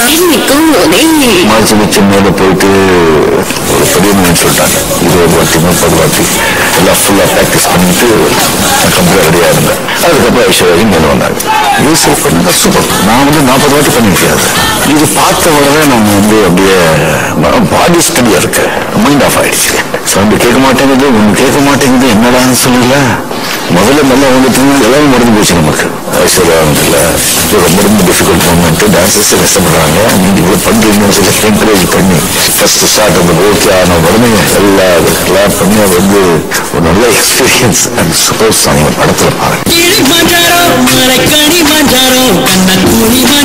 இன்னைக்கும் ஒரே மார்ச் வச்சு மேலே போயிட்டு ஒரு பெரிய மணி சொல்லிட்டாங்க இருபது வாட்டி முப்பது வாட்டி எல்லாம் ஃபுல்லாக ப்ராக்டிஸ் பண்ணிட்டு நான் கம்ப்ளீட் ரெடியாக இருந்தேன் அதுக்கப்புறம் ஐஸ்வர்யா மேலே வந்தாங்க யூசப் பண்ணா சூப்பர் நான் வந்து நாற்பது வாட்டி பண்ணியிருக்கேன் அது. இது பார்த்த உடனே நம்ம வந்து அப்படியே பாடி ஸ்டடியாக இருக்கு மைண்ட் ஆஃப் ஆயிடுச்சு சவுண்டு கேட்க மாட்டேங்குது ஒன்று கேட்க மாட்டேங்குது என்னடான்னு சொல்லல முதல்ல நல்லா வந்துட்டு எல்லாமே மறந்து போச்சு நமக்கு ஐஸ்வர்யா இல்லை ரொம்ப ரொம்ப டிஃபிகல்ட் மூமெண்ட் டான்சர்ஸ் கஷ்டப்படுறாங்க நீங்க இவ்வளோ பண்றீங்கன்னு சொல்லி என்கரேஜ் பண்ணி ஃபர்ஸ்ட் ஸ்டார்ட் அந்த ஓகே ஆன உடனே எல்லா கிளாப் பண்ணி அது வந்து ஒரு நல்ல எக்ஸ்பீரியன்ஸ் அண்ட் சூப்பர் சாங் படத்தில் பாருங்க கிளி மஞ்சாரோ மலைக்கணி மஞ்சாரோ கண்ணன் துணி